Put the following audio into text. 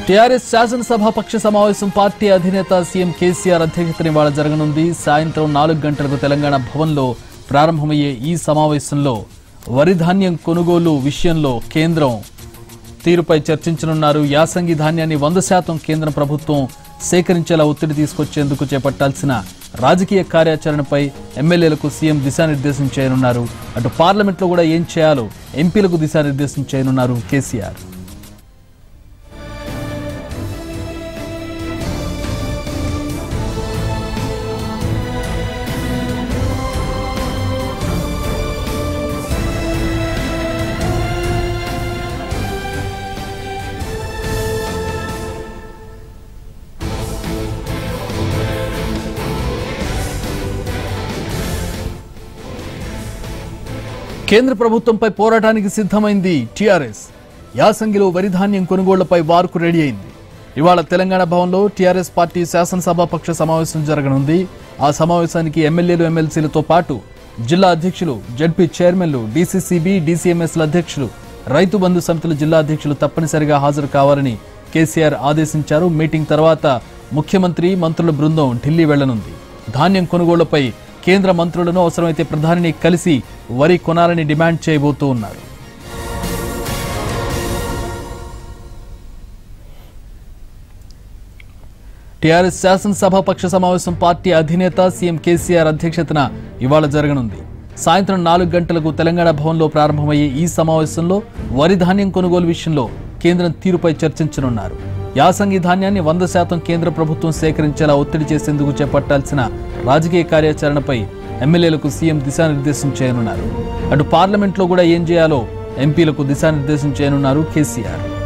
TRS శాసనసభాపక్ష సమావేశం party అధినేత CM KCR అధ్యక్షతన ఇవాళ జరగనుంది సాయంత్రం నాలుగు గంటలకు తెలంగాణ భవన్లో ప్రారంభమయ్యే ఈ సమావేశంలో వరి ధాన్యం కొనుగోలు విషయంలో కేంద్రం తీరుపై చర్చించనున్నారు యాసంగి ధాన్యాన్ని వంద శాతం కేంద్ర ప్రభుత్వం సేకరించేలా ఒత్తిడి తీసుకొచ్చేందుకు చేపట్టాల్సిన రాజకీయ కార్యాచరణపై ఎమ్మెల్యేలకు సీఎం దిశానిర్దేశం చేయనున్నారు అటు పార్లమెంట్లో కూడా ఏం చేయాలో ఎంపీలకు దిశానిర్దేశం చేయనున్నారు కేసీఆర్ కేంద్ర ప్రభుత్వంపై పోరాటానికి సిద్ధమైంది టీఆర్ఎస్ యాసంగిలో వరి ధాన్యం కొనుగోళ్లపై వార్కు రెడీ అయింది ఇవాళ తెలంగాణ భవన్లో టీఆర్ఎస్ పార్టీ శాసనసభాపక్ష సమావేశం జరగనుంది ఆ సమావేశానికి ఎమ్మెల్యేలు ఎమ్మెల్సీలతో పాటు జిల్లా అధ్యక్షులు జడ్పీ చైర్మన్లు డీసీసీబీ డీసీఎంఎస్ల అధ్యక్షులు రైతు బంధు సమితుల జిల్లా అధ్యక్షులు తప్పనిసరిగా హాజరు కావాలని కేసీఆర్ ఆదేశించారు మీటింగ్ తర్వాత ముఖ్యమంత్రి మంత్రుల బృందం ఢిల్లీ వెళ్లనుంది ధాన్యం కొనుగోళ్లపై కేంద్ర మంత్రులను అవసరమైతే ప్రధానిని కలిసి వరి కొనాలని డిమాండ్ చేయబోతూ ఉన్నారు టీఆర్ఎస్ శాసనసభాపక్ష సమావేశం పార్టీ అధినేత సీఎం కేసీఆర్ అధ్యక్షతన ఇవాళ జరగనుంది సాయంత్రం నాలుగు గంటలకు తెలంగాణ భవన్లో ప్రారంభమయ్యే ఈ సమావేశంలో వరి ధాన్యం కొనుగోలు విషయంలో కేంద్రం తీరుపై చర్చించనున్నారు యాసంగి ధాన్యాన్ని వంద శాతం కేంద్ర ప్రభుత్వం సేకరించేలా ఒత్తిడి చేసేందుకు చేపట్టాల్సిన రాజకీయ కార్యాచరణపై ఎమ్మెల్యేలకు సీఎం దిశానిర్దేశం చేయనున్నారు అటు పార్లమెంట్లో కూడా ఏం చేయాలో ఎంపీలకు దిశానిర్దేశం చేయనున్నారు కేసీఆర్